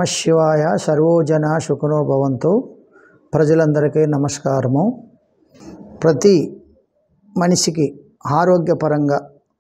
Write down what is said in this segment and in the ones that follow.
శివాయ సర్వోజన సుఖనో భవంతు ప్రజలందరికీ నమస్కారము ప్రతి మనిషికి ఆరోగ్యపరంగా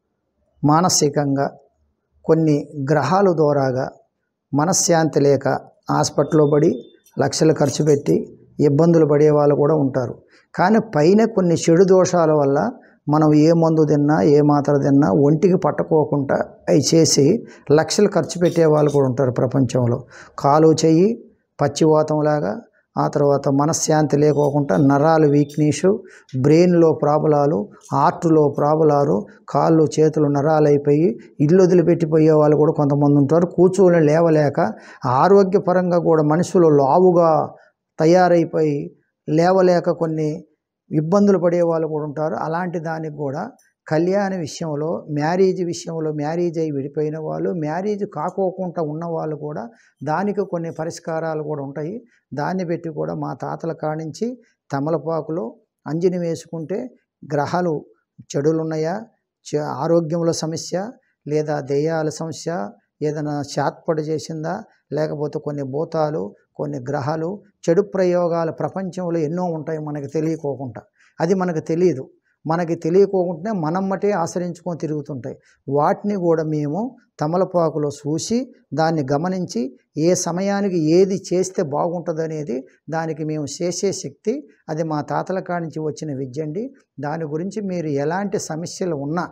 మానసికంగా కొన్ని గ్రహాలు ద్వారాగా మనశ్శాంతి లేక హాస్పిటల్లో పడి లక్షలు ఖర్చు పెట్టి ఇబ్బందులు పడే వాళ్ళు కూడా ఉంటారు కానీ పైన కొన్ని చెడు దోషాల వల్ల మనం ఏ మందు తిన్నా ఏ మాత్ర తిన్నా ఒంటికి పట్టుకోకుండా అవి చేసి లక్షలు ఖర్చు పెట్టే వాళ్ళు కూడా ఉంటారు ప్రపంచంలో కాలు చెయ్యి పచ్చివాతంలాగా ఆ తర్వాత మనశ్శాంతి లేకోకుండా నరాలు వీక్నెస్ బ్రెయిన్లో ప్రాబ్లాలు హార్ట్లో ప్రాబ్లాలు కాళ్ళు చేతులు నరాలు అయిపోయి ఇల్లు వదిలిపెట్టిపోయే వాళ్ళు కూడా కొంతమంది ఉంటారు కూర్చొని లేవలేక ఆరోగ్యపరంగా కూడా మనుషులు లావుగా తయారైపోయి లేవలేక కొన్ని ఇబ్బందులు పడే వాళ్ళు కూడా ఉంటారు అలాంటి దానికి కూడా కళ్యాణ విషయంలో మ్యారేజ్ విషయంలో మ్యారేజ్ అయి విడిపోయిన వాళ్ళు మ్యారేజ్ కాకోకుండా ఉన్న వాళ్ళు కూడా దానికి కొన్ని పరిష్కారాలు కూడా ఉంటాయి దాన్ని పెట్టి కూడా మా తాతల కానించి తమలపాకులో అంజని వేసుకుంటే గ్రహాలు చెడులు ఉన్నాయా చ- ఆరోగ్యంలో సమస్య లేదా దెయ్యాల సమస్య ఏదైనా శాత్పడి చేసిందా లేకపోతే కొన్ని భూతాలు కొన్ని గ్రహాలు చెడు ప్రయోగాలు ప్రపంచంలో ఎన్నో ఉంటాయి మనకి తెలియకోకుండా అది మనకు తెలియదు మనకి తెలియకోకుండానే మనం మటే ఆశ్రయించుకొని తిరుగుతుంటాయి వాటిని కూడా మేము తమలపాకులో చూసి దాన్ని గమనించి ఏ సమయానికి ఏది చేస్తే బాగుంటుంది అనేది దానికి మేము చేసే శక్తి అది మా తాతల కాడి నుంచి వచ్చిన విద్య అండి దాని గురించి మీరు ఎలాంటి సమస్యలు ఉన్నా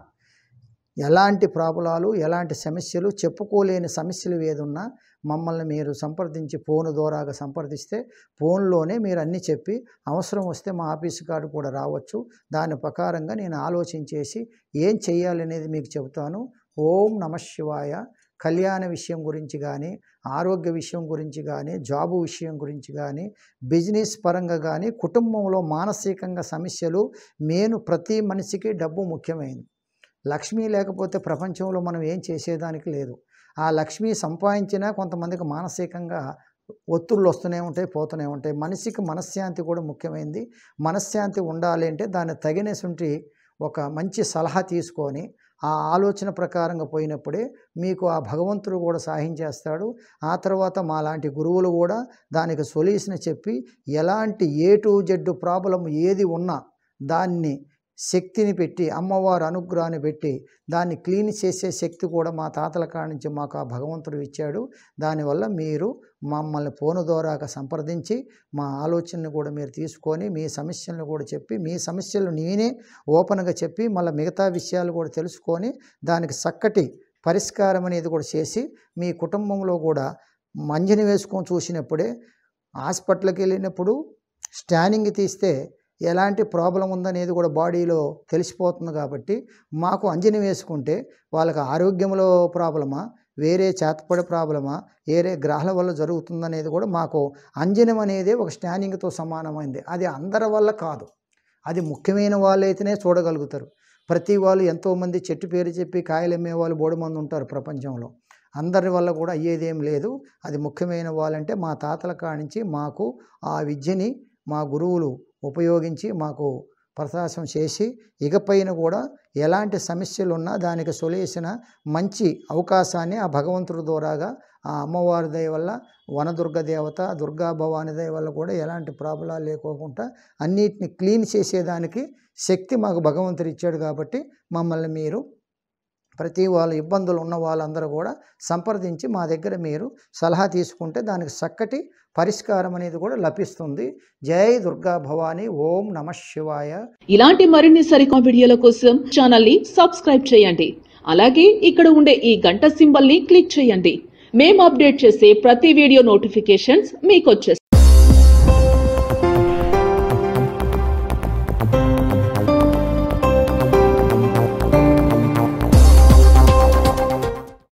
ఎలాంటి ప్రాబ్లాలు ఎలాంటి సమస్యలు చెప్పుకోలేని సమస్యలు ఏదున్నా మమ్మల్ని మీరు సంప్రదించి ఫోన్ ద్వారాగా సంప్రదిస్తే ఫోన్లోనే మీరు అన్నీ చెప్పి అవసరం వస్తే మా ఆఫీసు కాడు కూడా రావచ్చు దాని ప్రకారంగా నేను ఆలోచించేసి ఏం చేయాలనేది మీకు చెబుతాను ఓం నమ శివాయ కళ్యాణ విషయం గురించి కానీ ఆరోగ్య విషయం గురించి కానీ జాబు విషయం గురించి కానీ బిజినెస్ పరంగా కానీ కుటుంబంలో మానసికంగా సమస్యలు మేను ప్రతి మనిషికి డబ్బు ముఖ్యమైనది లక్ష్మి లేకపోతే ప్రపంచంలో మనం ఏం చేసేదానికి లేదు ఆ లక్ష్మి సంపాదించినా కొంతమందికి మానసికంగా ఒత్తిళ్ళు వస్తూనే ఉంటాయి పోతూనే ఉంటాయి మనిషికి మనశ్శాంతి కూడా ముఖ్యమైనది మనశ్శాంతి ఉండాలి అంటే దాన్ని తగినటువంటి ఒక మంచి సలహా తీసుకొని ఆ ఆలోచన ప్రకారంగా పోయినప్పుడే మీకు ఆ భగవంతుడు కూడా సహాయం చేస్తాడు ఆ తర్వాత మా లాంటి గురువులు కూడా దానికి సొల్యూషన్ చెప్పి ఎలాంటి ఏ టు జెడ్ ప్రాబ్లం ఏది ఉన్నా దాన్ని శక్తిని పెట్టి అమ్మవారు అనుగ్రహాన్ని పెట్టి దాన్ని క్లీన్ చేసే శక్తి కూడా మా తాతల కాడి నుంచి మాకు ఆ భగవంతుడు ఇచ్చాడు దానివల్ల మీరు మమ్మల్ని ఫోను ద్వారాగా సంప్రదించి మా ఆలోచనని కూడా మీరు తీసుకొని మీ సమస్యలను కూడా చెప్పి మీ సమస్యలు నేనే ఓపెన్గా చెప్పి మళ్ళీ మిగతా విషయాలు కూడా తెలుసుకొని దానికి చక్కటి పరిష్కారం అనేది కూడా చేసి మీ కుటుంబంలో కూడా మంజిని వేసుకొని చూసినప్పుడే హాస్పిటల్కి వెళ్ళినప్పుడు స్టానింగ్ తీస్తే ఎలాంటి ప్రాబ్లం ఉందనేది కూడా బాడీలో తెలిసిపోతుంది కాబట్టి మాకు అంజని వేసుకుంటే వాళ్ళకి ఆరోగ్యంలో ప్రాబ్లమా వేరే చేతపడే ప్రాబ్లమా వేరే గ్రహాల వల్ల జరుగుతుందనేది కూడా మాకు అంజనం అనేది ఒక స్టానింగ్తో సమానమైంది అది అందరి వల్ల కాదు అది ముఖ్యమైన వాళ్ళైతేనే చూడగలుగుతారు ప్రతి వాళ్ళు ఎంతోమంది చెట్టు పేరు చెప్పి కాయలు అమ్మే వాళ్ళు బోడు మంది ఉంటారు ప్రపంచంలో అందరి వల్ల కూడా అయ్యేదేం లేదు అది ముఖ్యమైన వాళ్ళంటే మా తాతల కానించి మాకు ఆ విద్యని మా గురువులు ఉపయోగించి మాకు ప్రకాశం చేసి ఇకపైన కూడా ఎలాంటి సమస్యలు ఉన్నా దానికి సొల్యూషన్ మంచి అవకాశాన్ని ఆ భగవంతుడి ద్వారాగా ఆ అమ్మవారి దయ వల్ల వనదుర్గ దేవత దుర్గా భవాని దయ వల్ల కూడా ఎలాంటి ప్రాబ్లాలు లేకోకుండా అన్నిటిని క్లీన్ చేసేదానికి శక్తి మాకు భగవంతుడు ఇచ్చాడు కాబట్టి మమ్మల్ని మీరు ప్రతి వాళ్ళ ఇబ్బందులు ఉన్న వాళ్ళందరూ కూడా సంప్రదించి మా దగ్గర మీరు సలహా తీసుకుంటే దానికి చక్కటి పరిష్కారం అనేది కూడా లభిస్తుంది జై దుర్గా భవాని ఓం నమ శివాయ ఇలాంటి మరిన్ని సరికొత్త వీడియోల కోసం ఛానల్ ని సబ్స్క్రైబ్ చేయండి అలాగే ఇక్కడ ఉండే ఈ గంట సింబల్ ని క్లిక్ చేయండి మేము అప్డేట్ చేసే ప్రతి వీడియో నోటిఫికేషన్స్ మీకు